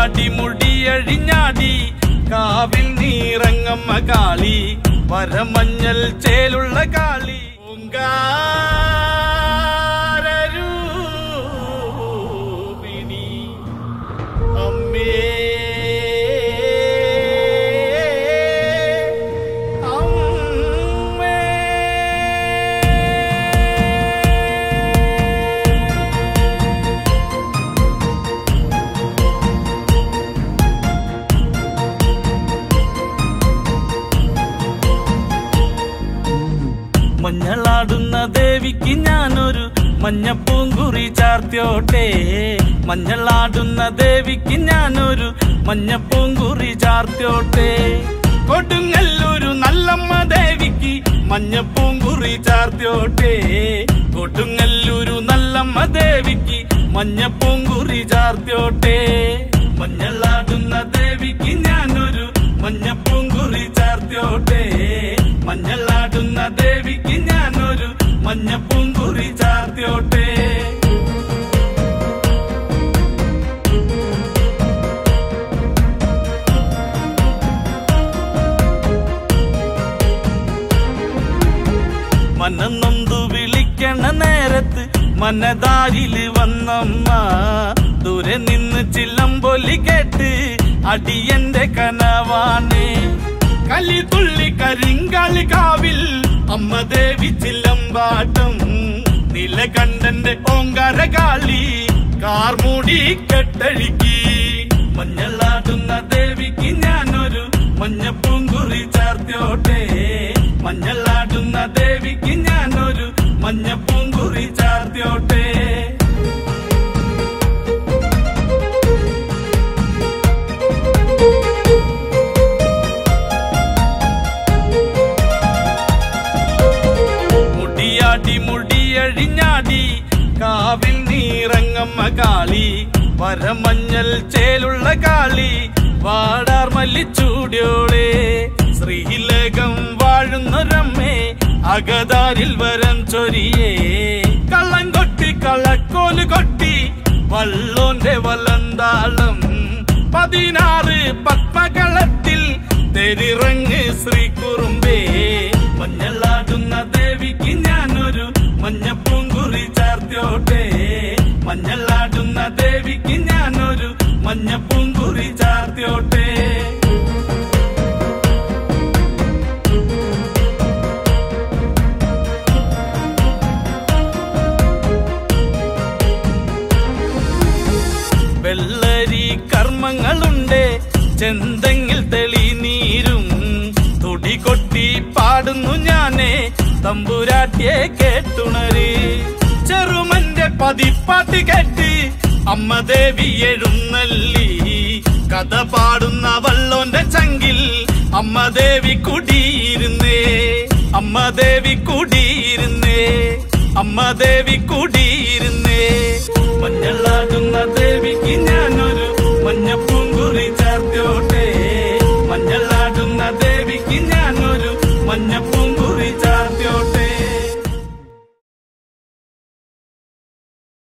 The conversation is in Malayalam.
മുടിയാടി മുടിയഴിഞ്ഞാടി കാവിൽ നീറങ്ങമ്മ കാളി വരമഞ്ഞൽ ചേലുള്ള കാളി ഓങ്കാരൂപിണി അമ്മേ അമ്മേ മഞ്ഞളാടുന്ന ദേവിക്ക് ഞാനൊരു മഞ്ഞപ്പൂങ്കുറി ചാർത്തിയോട്ടെ മഞ്ഞളാടുന്ന ദേവിക്ക് ഞാനൊരു മഞ്ഞപ്പൂങ്കുറി ചാർത്തിയോട്ടെ കൊടുങ്ങല്ലൊരു നല്ലമ്മ ദേവിക്ക് മഞ്ഞപ്പൂങ്കുറി ചാർത്തിയോട്ടെ കൊടുങ്ങല്ലൊരു നല്ലമ്മ ദേവിക്ക് മഞ്ഞപ്പൂങ്കുറി ചാർത്തിയോട്ടെ മഞ്ഞളാടുന്ന ദേവിക്ക് ഞാനൊരു മഞ്ഞപ്പൂങ്കുറി ചാർത്തിയോട്ടെ മഞ്ഞളാടുന്ന ദേവിക്ക് ഞാനൊരു മഞ്ഞപ്പൂങ്കുറി ചാർത്തിയോട്ടെ മനന്നൊന്തു വിളിക്കണ നേരത്ത് മനതാരില് വന്നമ്മ ദൂരെ നിന്ന് ചില്ലമ്പൊലി കേട്ട് അടിയന്റെ കനവാണ് കലി തുള്ളി കരിങ്കാളി കാവിൽ അമ്മ ദേവി ചില്ലമ്പാട്ടം നിലകണ്ഠന്റെ ഓങ്കാര കാളി കാർമൂടി കെട്ടഴുക്കി മഞ്ഞളാടുന്ന ദേവിക്ക് ഞാനൊരു മഞ്ഞപ്പൂങ്കുറി ചാർത്തിയോട്ടെ മഞ്ഞളാടുന്ന ദേവിക്ക് ഞാനൊരു മഞ്ഞപ്പൂങ്കുറി ചാർത്തിയോട്ടെ മുടിയാടി മുടിയഴിഞ്ഞാടി കാവിൽ നീറങ്ങമ്മ കാളി വരമഞ്ഞൽ ചേലുള്ള കാളി വാടാർ മല്ലിച്ചൂടിയോളെ ശ്രീലകം വാഴുന്നൊരമ്മേ അകതാരിൽ വരം ചൊരിയേ കള്ളം കൊട്ടി കളക്കോല് കൊട്ടി വള്ളോന്റെ വലന്താളം പതിനാറ് പത്മകളത്തിൽ തെരിറങ്ങ് ശ്രീകുറുമ്പേ മഞ്ഞളാടുന്ന ദേവിക്ക് ഞാനൊരു മഞ്ഞപ്പൂങ്കുറി ചാർത്തിയോട്ടെ മഞ്ഞളാടുന്ന ദേവിക്ക് ഞാനൊരു മഞ്ഞപ്പൂങ്കുറി ചാർത്തിയോട്ടെ വെള്ളരി കർമ്മങ്ങളുണ്ട് ചെന്തെങ്ങിൽ തെളിനീരും തുടി കൊട്ടി പാടുന്നു ഞാനേ തമ്പുരാട്ടിയെ കേട്ടുണര് ചെറുമന്റെ പതിപ്പാട്ട് കേട്ട് അമ്മ ദേവി എഴുന്നള്ളി കഥ പാടുന്ന വള്ളോന്റെ ചങ്കിൽ അമ്മ ദേവി കുടിയിരുന്നേ അമ്മ ദേവി കുടിയിരുന്നേ അമ്മ ദേവി കുടിയിരുന്നേ മഞ്ഞളാടുന്ന ദേവി